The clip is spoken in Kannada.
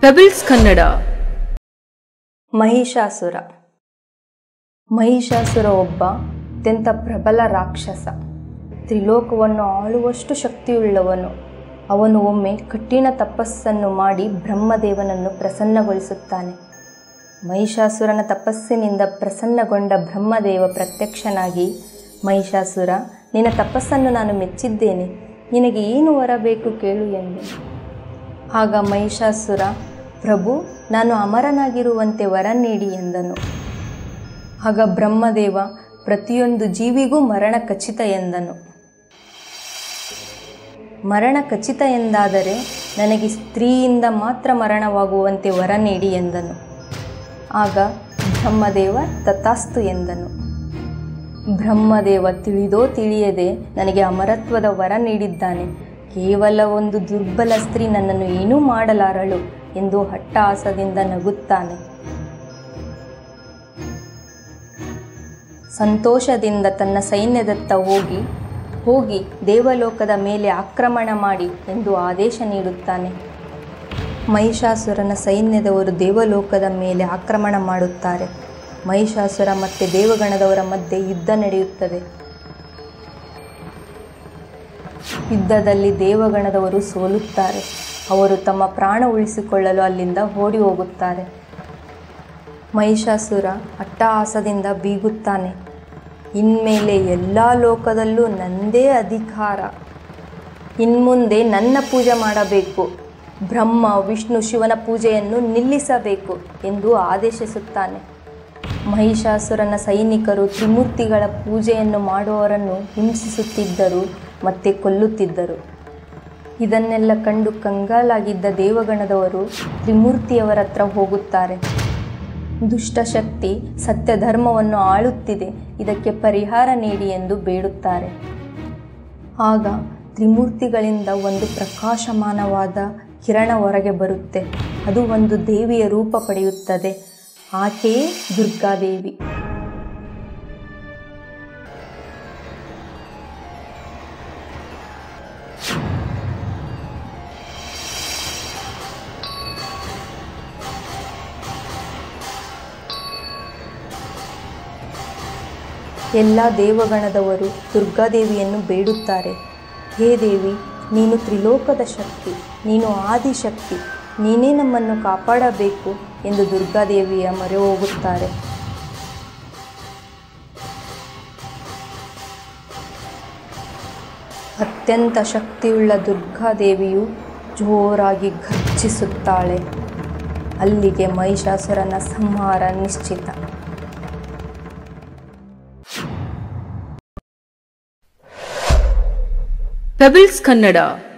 ಪೆಬಲ್ಸ್ ಕನ್ನಡ ಮಹಿಷಾಸುರ ಮಹಿಷಾಸುರ ಒಬ್ಬ ಅತ್ಯಂತ ಪ್ರಬಲ ರಾಕ್ಷಸ ತ್ರಿಲೋಕವನ್ನು ಆಳುವಷ್ಟು ಶಕ್ತಿಯುಳ್ಳವನು ಅವನು ಒಮ್ಮೆ ಕಠಿಣ ತಪಸ್ಸನ್ನು ಮಾಡಿ ಬ್ರಹ್ಮದೇವನನ್ನು ಪ್ರಸನ್ನಗೊಳಿಸುತ್ತಾನೆ ಮಹಿಷಾಸುರನ ತಪಸ್ಸಿನಿಂದ ಪ್ರಸನ್ನಗೊಂಡ ಬ್ರಹ್ಮದೇವ ಪ್ರತ್ಯಕ್ಷನಾಗಿ ಮಹಿಷಾಸುರ ನಿನ್ನ ತಪಸ್ಸನ್ನು ನಾನು ಮೆಚ್ಚಿದ್ದೇನೆ ನಿನಗೆ ಏನು ವರ ಬೇಕು ಕೇಳು ಎಂದು ಆಗ ಮಹಿಷಾಸುರ ಪ್ರಭು ನಾನು ಅಮರನಾಗಿರುವಂತೆ ವರ ನೀಡಿ ಎಂದನು ಆಗ ಬ್ರಹ್ಮದೇವ ಪ್ರತಿಯೊಂದು ಜೀವಿಗೂ ಮರಣ ಖಚಿತ ಎಂದನು ಮರಣ ಖಚಿತ ಎಂದಾದರೆ ನನಗೆ ಸ್ತ್ರೀಯಿಂದ ಮಾತ್ರ ಮರಣವಾಗುವಂತೆ ವರ ನೀಡಿ ಎಂದನು ಆಗ ಬ್ರಹ್ಮದೇವ ತಥಾಸ್ತು ಎಂದನು ಬ್ರಹ್ಮದೇವ ತಿಳಿದೋ ತಿಳಿಯದೆ ನನಗೆ ಅಮರತ್ವದ ವರ ನೀಡಿದ್ದಾನೆ ಕೇವಲ ಒಂದು ದುರ್ಬಲ ಸ್ತ್ರೀ ನನ್ನನ್ನು ಏನೂ ಮಾಡಲಾರಳು ಎಂದು ಹಟ್ಟಹಾಸದಿಂದ ನಗುತ್ತಾನೆ ಸಂತೋಷದಿಂದ ತನ್ನ ಸೈನ್ಯದತ್ತ ಹೋಗಿ ಹೋಗಿ ದೇವಲೋಕದ ಮೇಲೆ ಆಕ್ರಮಣ ಮಾಡಿ ಎಂದು ಆದೇಶ ನೀಡುತ್ತಾನೆ ಮಹಿಷಾಸುರನ ಸೈನ್ಯದವರು ದೇವಲೋಕದ ಮೇಲೆ ಆಕ್ರಮಣ ಮಾಡುತ್ತಾರೆ ಮಹಿಷಾಸುರ ಮತ್ತು ದೇವಗಣದವರ ಮಧ್ಯೆ ಯುದ್ಧ ನಡೆಯುತ್ತದೆ ಯುದ್ಧದಲ್ಲಿ ದೇವಗಣದವರು ಸೋಲುತ್ತಾರೆ ಅವರು ತಮ್ಮ ಪ್ರಾಣ ಉಳಿಸಿಕೊಳ್ಳಲು ಅಲ್ಲಿಂದ ಓಡಿ ಹೋಗುತ್ತಾರೆ ಮಹಿಷಾಸುರ ಅಟ್ಟಹಾಸದಿಂದ ಬೀಗುತ್ತಾನೆ ಇನ್ಮೇಲೆ ಎಲ್ಲ ಲೋಕದಲ್ಲೂ ನಂದೇ ಅಧಿಕಾರ ಇನ್ಮುಂದೆ ನನ್ನ ಪೂಜೆ ಮಾಡಬೇಕು ಬ್ರಹ್ಮ ವಿಷ್ಣು ಶಿವನ ಪೂಜೆಯನ್ನು ನಿಲ್ಲಿಸಬೇಕು ಎಂದು ಆದೇಶಿಸುತ್ತಾನೆ ಮಹಿಷಾಸುರನ ಸೈನಿಕರು ತ್ರಿಮೂರ್ತಿಗಳ ಪೂಜೆಯನ್ನು ಮಾಡುವವರನ್ನು ಹಿಂಸಿಸುತ್ತಿದ್ದರು ಮತ್ತು ಕೊಲ್ಲುತ್ತಿದ್ದರು ಇದನ್ನೆಲ್ಲ ಕಂಡು ಕಂಗಾಲಾಗಿದ್ದ ದೇವಗಣದವರು ತ್ರಿಮೂರ್ತಿಯವರ ಹತ್ರ ಹೋಗುತ್ತಾರೆ ದುಷ್ಟಶಕ್ತಿ ಸತ್ಯ ಧರ್ಮವನ್ನು ಆಳುತ್ತಿದೆ ಇದಕ್ಕೆ ಪರಿಹಾರ ನೀಡಿ ಎಂದು ಬೇಡುತ್ತಾರೆ ಆಗ ತ್ರಿಮೂರ್ತಿಗಳಿಂದ ಒಂದು ಪ್ರಕಾಶಮಾನವಾದ ಕಿರಣ ಹೊರಗೆ ಬರುತ್ತೆ ಅದು ಒಂದು ದೇವಿಯ ರೂಪ ಪಡೆಯುತ್ತದೆ ಆಕೆಯೇ ದುರ್ಗಾದೇವಿ ಎಲ್ಲ ದೇವಗಣದವರು ದುರ್ಗಾದೇವಿಯನ್ನು ಬೇಡುತ್ತಾರೆ ಹೇ ದೇವಿ ನೀನು ತ್ರಿಲೋಕದ ಶಕ್ತಿ ನೀನು ಆದಿಶಕ್ತಿ ನೀನೇ ನಮ್ಮನ್ನು ಕಾಪಾಡಬೇಕು ಎಂದು ದುರ್ಗಾದೇವಿಯ ಮೊರೆ ಹೋಗುತ್ತಾರೆ ಅತ್ಯಂತ ಶಕ್ತಿಯುಳ್ಳ ದುರ್ಗಾದೇವಿಯು ಜೋರಾಗಿ ಘರ್ಜಿಸುತ್ತಾಳೆ ಅಲ್ಲಿಗೆ ಮಹಿಷಾಸುರನ ಸಂಹಾರ ನಿಶ್ಚಿತ ಪೆಬಲ್ಸ್ ಕನ್ನಡ